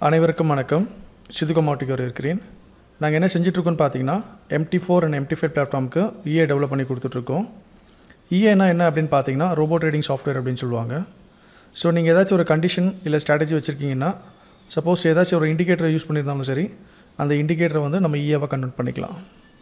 அனைவருக்கும் வணக்கம் சிதுகமாட்டிகர் இருக்கிறேன் நாங்கள் என்ன செஞ்சிட்ருக்கோன்னு பார்த்தீங்கன்னா MT four and MT five பிளாட்ஃபார்முக்கு இஏ டெவலப் பண்ணி கொடுத்துட்ருக்கோம் இஏனா என்ன அப்படின்னு பார்த்தீங்கன்னா ரோபோ ட்ரேடிங் சாஃப்ட்வேர் அப்படின்னு சொல்லுவாங்க ஸோ நீங்கள் ஏதாச்சும் ஒரு கண்டிஷன் இல்லை ஸ்ட்ராட்டஜி வச்சுருக்கீங்கன்னா சப்போஸ் ஏதாச்சும் ஒரு இண்டிகேட்டரை யூஸ் பண்ணியிருந்தாலும் சரி அந்த இண்டிகேட்டரை வந்து நம்ம இஏவாக கன்வெர்ட் பண்ணிக்கலாம்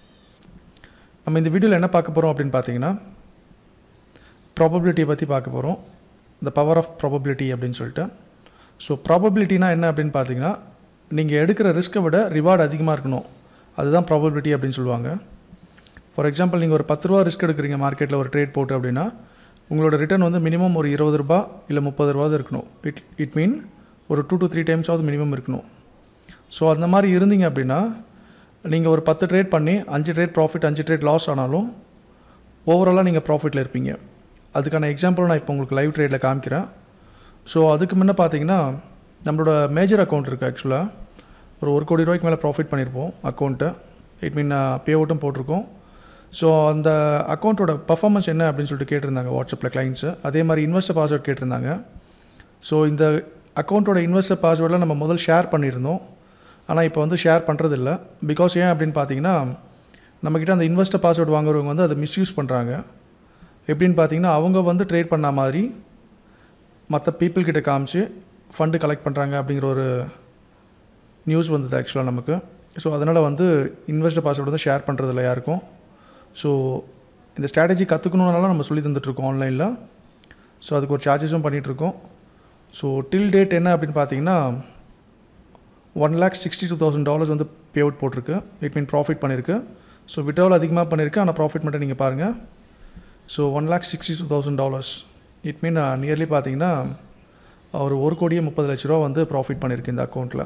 நம்ம இந்த வீடியோவில் என்ன பார்க்க போகிறோம் அப்படின்னு பார்த்தீங்கன்னா ப்ராபபிலிட்டியை பற்றி பார்க்க போகிறோம் த பவர் ஆஃப் ப்ராபபிலிட்டி அப்படின்னு சொல்லிட்டு ஸோ ப்ராபபிலிட்டினா என்ன அப்படின்னு பார்த்தீங்கன்னா நீங்கள் எடுக்கிற ரிஸ்க்கை விட ரிவார்டு அதிகமாக இருக்கணும் அதுதான் ப்ராபபிலிட்டி அப்படின்னு சொல்லுவாங்க ஃபார் எக்ஸாம்பிள் நீங்கள் ஒரு பத்து ரூபா ரிஸ்க் எடுக்கிறீங்க மார்க்கெட்டில் ஒரு ட்ரேட் போட்டு அப்படின்னா உங்களோட ரிட்டர்ன் வந்து மினிமம் ஒரு இருபது ரூபா இல்லை முப்பது ரூபா இருக்கணும் இட் இட் மீன் ஒரு டூ டு த்ரீ டைம்ஸாவது மினிமம் இருக்கணும் ஸோ அந்த மாதிரி இருந்தீங்க அப்படின்னா நீங்கள் ஒரு பத்து ட்ரேட் பண்ணி அஞ்சு ட்ரேட் ப்ராஃபிட் அஞ்சு ட்ரேட் லாஸ் ஆனாலும் ஓவராலாக நீங்கள் ப்ராஃபிட்டில் இருப்பீங்க அதுக்கான எக்ஸாம்பிள் நான் இப்போ உங்களுக்கு லைவ் ட்ரேடில் காமிக்கிறேன் ஸோ அதுக்கு முன்ன பார்த்தீங்கன்னா நம்மளோட மேஜர் அக்கௌண்ட் இருக்குது ஆக்சுவலாக ஒரு ஒரு கோடி ரூபாய்க்கு மேலே ப்ராஃபிட் பண்ணியிருப்போம் அக்கௌண்ட்டு இட் மீன் பே அவுட்டும் போட்டிருக்கோம் ஸோ அந்த அக்கௌண்ட்டோட பர்ஃபார்மன்ஸ் என்ன அப்படின்னு சொல்லிட்டு கேட்டிருந்தாங்க வாட்ஸ்அப்பில் கிளைண்ட்ஸு அதே மாதிரி இன்வெஸ்டர் பாஸ்வேர்ட் கேட்டிருந்தாங்க ஸோ இந்த அக்கௌண்ட்டோட இன்வெஸ்டர் பாஸ்வேர்டில் நம்ம முதல் ஷேர் பண்ணியிருந்தோம் ஆனால் இப்போ வந்து ஷேர் பண்ணுறதில்ல பிகாஸ் ஏன் அப்படின்னு பார்த்தீங்கன்னா நம்மக்கிட்ட அந்த இன்வெஸ்டர் பாஸ்வேர்டு வாங்குறவங்க வந்து அதை மிஸ்யூஸ் பண்ணுறாங்க எப்படின்னு பார்த்தீங்கன்னா அவங்க வந்து ட்ரேட் பண்ண மாதிரி மற்ற பீப்புள் கிட்ட காமிச்சு ஃபண்டு கலெக்ட் பண்ணுறாங்க அப்படிங்கிற ஒரு நியூஸ் வந்தது ஆக்சுவலாக நமக்கு ஸோ அதனால் வந்து இன்வெஸ்டர் பாஸ்வேர்டு வந்து ஷேர் பண்ணுறதில்ல யாருக்கும் ஸோ இந்த ஸ்ட்ராட்டஜி கற்றுக்கணுனால நம்ம சொல்லி தந்துட்டுருக்கோம் ஆன்லைனில் ஸோ அதுக்கு ஒரு சார்ஜஸும் பண்ணிகிட்ருக்கோம் ஸோ டில் டேட் என்ன அப்படின்னு பார்த்தீங்கன்னா one lakh sixty two thousand dollars வந்து பே அவுட் போட்டிருக்கு இட் மீன் ப்ராஃபிட் பண்ணியிருக்கு ஸோ விட்ராவல் அதிகமாக பண்ணியிருக்கு ஆனால் ப்ராஃபிட் மட்டும் நீங்கள் பாருங்கள் so one lakh sixty two thousand dollars it mean nearly பார்த்தீங்கன்னா ஒரு ஒரு கோடியே முப்பது லட்ச ரூபா வந்து ப்ராஃபிட் பண்ணியிருக்கு இந்த அக்கௌண்ட்டில்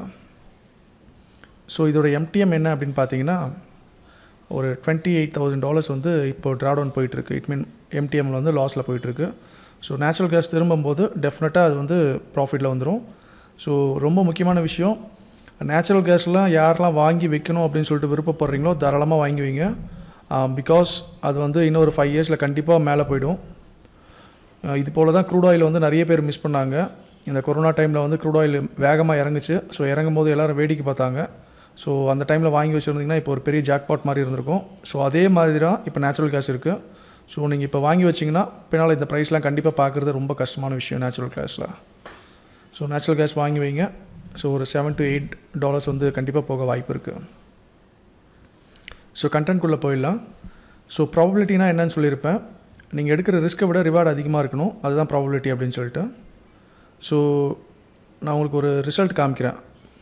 ஸோ இதோட எம்டிஎம் என்ன அப்படின்னு பார்த்தீங்கன்னா ஒரு டுவெண்ட்டி எயிட் தௌசண்ட் டாலர்ஸ் வந்து இப்போ ட்ராடவுன் போயிட்டுருக்கு இட் மீன் எம்டிஎம்மில் வந்து லாஸில் போயிட்டுருக்கு ஸோ நேச்சுரல் கேஸ் திரும்பும்போது டெஃபினட்டாக அது வந்து ப்ராஃபிட்டில் வந்துடும் ஸோ ரொம்ப முக்கியமான விஷயம் நேச்சுரல் கேஸ்லாம் யாரெல்லாம் வாங்கி வைக்கணும் அப்படின்னு சொல்லிட்டு விருப்பப்படுறீங்களோ தாராளமாக வாங்கி வைங்க பிகாஸ் அது வந்து இன்னும் ஒரு ஃபைவ் இயர்ஸில் கண்டிப்பாக மேலே போயிடும் இது போல் தான் க்ரூட் ஆயில் வந்து நிறைய பேர் மிஸ் பண்ணாங்க இந்த கொரோனா டைமில் வந்து க்ரூட் ஆயில் வேகமாக இறங்குச்சு ஸோ இறங்கும் போது எல்லோரும் வேடிக்கை பார்த்தாங்க ஸோ அந்த டைமில் வாங்கி வச்சுருந்தீங்கன்னா இப்போ ஒரு பெரிய ஜாக்பாட் மாதிரி இருந்திருக்கும் ஸோ அதே மாதிரி தான் இப்போ நேச்சுரல் கேஸ் இருக்குது ஸோ நீங்கள் இப்போ வாங்கி வச்சிங்கன்னா பின்னால் இந்த ப்ரைஸ்லாம் கண்டிப்பாக பார்க்குறது ரொம்ப கஷ்டமான விஷயம் நேச்சுரல் கேஸில் ஸோ நேச்சுரல் கேஸ் வாங்கி வைங்க ஸோ ஒரு செவன் டு எயிட் டாலர்ஸ் வந்து கண்டிப்பாக போக வாய்ப்பு இருக்குது ஸோ கண்டென்ட்குள்ளே போயிடலாம் ஸோ ப்ராபபிலிட்டினா என்னன்னு சொல்லியிருப்பேன் நீங்கள் எடுக்கிற ரிஸ்க்கை விட ரிவார்டு அதிகமாக இருக்கணும் அதுதான் ப்ராபபிலிட்டி அப்படின்னு சொல்லிட்டு ஸோ நான் உங்களுக்கு ஒரு ரிசல்ட் காமிக்கிறேன்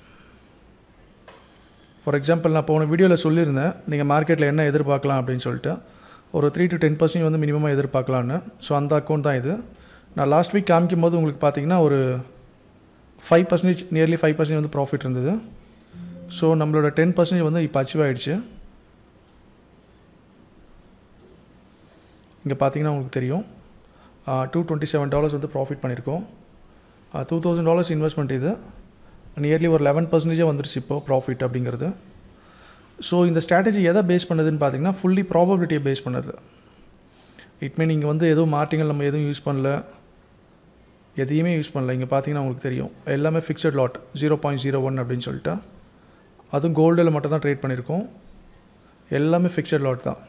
ஃபார் எக்ஸாம்பிள் நான் போன வீடியோவில் சொல்லியிருந்தேன் நீங்கள் மார்க்கெட்டில் என்ன எதிர்பார்க்கலாம் அப்படின்னு சொல்லிட்டு ஒரு த்ரீ டு டென் பர்சன்ட் வந்து மினிமமாக எதிர்பார்க்கலான்னு ஸோ அந்த அக்கௌண்ட் தான் இது நான் லாஸ்ட் வீக் காமிக்கும் போது உங்களுக்கு பார்த்தீங்கன்னா ஒரு five percentage nearly five percentage வந்து ப்ராஃபிட் இருந்தது ஸோ நம்மளோட டென் பர்சன்டேஜ் வந்து இப்போ அச்சீவ் ஆகிடுச்சு இங்கே பார்த்தீங்கன்னா உங்களுக்கு தெரியும் டூ டுவெண்ட்டி செவன் டாலர்ஸ் வந்து ப்ராஃபிட் பண்ணியிருக்கோம் டூ தௌசண்ட் டாலர்ஸ் இன்வெஸ்ட்மெண்ட் இது நியர்லி ஒரு லெவன் பர்சன்டேஜாக வந்துருச்சு இப்போது ப்ராஃபிட் அப்படிங்கிறது ஸோ இந்த ஸ்ட்ராட்டஜி எதை பேஸ் பண்ணுதுன்னு பார்த்தீங்கன்னா ஃபுல்லி ப்ராபபிலிட்டியை பேஸ் பண்ணுது இட் மீன் நீங்கள் வந்து எதுவும் மார்ட்டிங்கள் நம்ம எதுவும் யூஸ் பண்ணல எதையுமே யூஸ் பண்ணல இங்கே பார்த்தீங்கன்னா உங்களுக்கு தெரியும் எல்லாமே fixed lot zero point zero one அப்படின்னு சொல்லிட்டு அதுவும் கோல்டில் மட்டும் தான் ட்ரேட் பண்ணியிருக்கோம் எல்லாமே ஃபிக்ஸட் லாட் தான்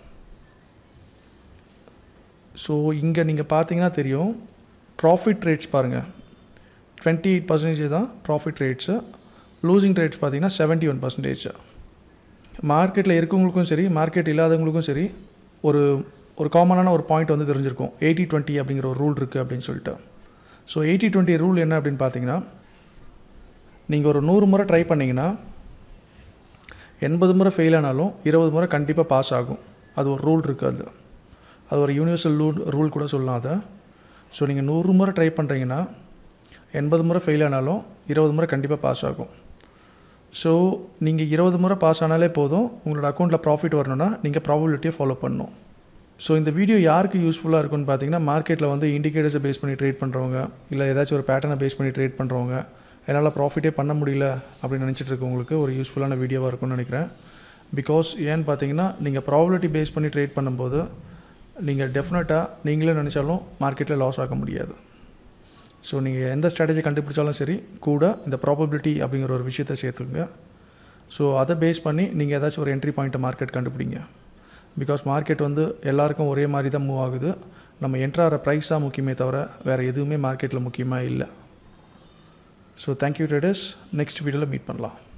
ஸோ இங்கே நீங்கள் பார்த்தீங்கன்னா தெரியும் ப்ராஃபிட் ரேட்ஸ் பாருங்கள் டுவெண்ட்டி எயிட் பர்சன்டேஜ் தான் ப்ராஃபிட் ரேட்ஸு லூசிங் ரேட்ஸ் பார்த்தீங்கன்னா செவன்ட்டி ஒன் பர்சன்டேஜ் மார்க்கெட்டில் இருக்கவங்களுக்கும் சரி மார்க்கெட் இல்லாதவங்களுக்கும் சரி ஒரு ஒரு காமனான ஒரு பாயிண்ட் வந்து தெரிஞ்சிருக்கும் எயிட்டி டுவெண்ட்டி அப்படிங்கிற ஒரு ரூல் இருக்குது அப்படின்னு சொல்லிட்டு ஸோ எயிட்டி டுவெண்ட்டி ரூல் என்ன அப்படின்னு பார்த்தீங்கன்னா நீங்கள் ஒரு நூறு முறை ட்ரை பண்ணிங்கன்னா எண்பது முறை ஃபெயில் ஆனாலும் இருபது முறை கண்டிப்பாக பாஸ் ஆகும் அது ஒரு ரூல் இருக்குது அது அது ஒரு யூனிவர்சல் ரூல் ரூல் கூட சொல்லலாம் அதை ஸோ நீங்கள் நூறு முறை ட்ரை பண்ணுறீங்கன்னா எண்பது முறை ஃபெயில் ஆனாலும் இருபது முறை கண்டிப்பாக பாஸ் ஆகும் ஸோ நீங்கள் இருபது முறை பாஸ் ஆனாலே போதும் உங்களோட அக்கௌண்ட்டில் ப்ராஃபிட் வரணும்னா நீங்கள் ப்ராபபிலிட்டியை ஃபாலோ பண்ணணும் ஸோ இந்த வீடியோ யாருக்கு யூஸ்ஃபுல்லாக இருக்கும்னு பார்த்தீங்கன்னா மார்க்கெட்டில் வந்து இண்டிகேட்டர்ஸை பேஸ் பண்ணி ட்ரேட் பண்ணுறவங்க இல்லை ஏதாச்சும் ஒரு பேட்டர்னை பேஸ் பண்ணி ட்ரேட் பண்ணுறவங்க என்னால் ப்ராஃபிட்டே பண்ண முடியல அப்படின்னு நினச்சிட்டு இருக்கவங்களுக்கு ஒரு யூஸ்ஃபுல்லான வீடியோவாக இருக்கும்னு நினைக்கிறேன் பிகாஸ் ஏன்னு பார்த்தீங்கன்னா நீங்கள் ப்ராபபிலிட்டி பேஸ் பண்ணி ட்ரேட் பண்ணும்போது நீங்கள் டெஃபினட்டாக நீங்களே நினச்சாலும் மார்க்கெட்டில் லாஸ் ஆக முடியாது ஸோ நீங்கள் எந்த ஸ்ட்ராட்டஜி கண்டுபிடிச்சாலும் சரி கூட இந்த ப்ராபபிலிட்டி அப்படிங்கிற ஒரு விஷயத்தை சேர்த்துக்குங்க ஸோ அதை பேஸ் பண்ணி நீங்கள் ஏதாச்சும் ஒரு என்ட்ரி பாயிண்ட்டை மார்க்கெட் கண்டுபிடிங்க பிகாஸ் மார்க்கெட் வந்து எல்லாருக்கும் ஒரே மாதிரி தான் மூவ் ஆகுது நம்ம என்ட்ராகிற ப்ரைஸ் தான் முக்கியமே தவிர வேறு எதுவுமே மார்க்கெட்டில் முக்கியமாக இல்லை ஸோ தேங்க்யூ ட்ரேடர்ஸ் நெக்ஸ்ட் வீடியோவில் மீட் பண்ணலாம்